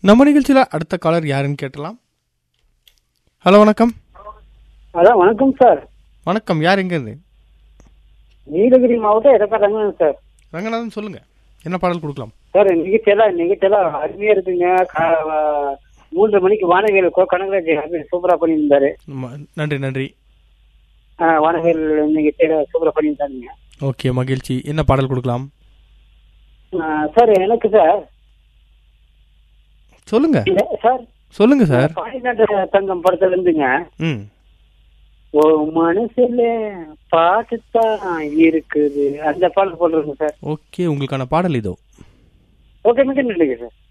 நம்ம நிகழ்ச்சியில் அடுத்த காலர் யாருன்னு கேட்டலாம் ஹலோ வணக்கம் அதான் வணக்கம் சார் வணக்கம் யார் எங்கேருந்து நீலகிரி மாவட்டம் எடப்பாடி சார் ரங்கநாதன் சொல்லுங்க என்ன பாடல் கொடுக்கலாம் சார் நிகழ்ச்சியெல்லாம் நிகழ்ச்சியெல்லாம் அருமையா இருக்குங்க கா- மூன்று மணிக்கு வானவியல் கோ கனகராஜ் சூப்பரா பண்ணியிருந்தாரு ம- நன்றி நன்றி ஆ, வானவியல் நிகழ்ச்சியில சூப்பரா பண்ணியிருந்தாருங்க ஓகே மகிழ்ச்சி என்ன பாடல் கொடுக்கலாம் ஆ, சார் எனக்கு சார் சொல்லுங்க இந்த- சார் சொல்லுங்க சார் பாடிநாட்டு தங்கம் படத்துல இருந்துங்க ம் ஓ மனசுல பாட்டுத்தான் இருக்குது அந்த பாடல் போடுறேங்க சார் ஓகே உங்களுக்கான பாடல் இதோ ஓகே மிக நன்றிங்க சார்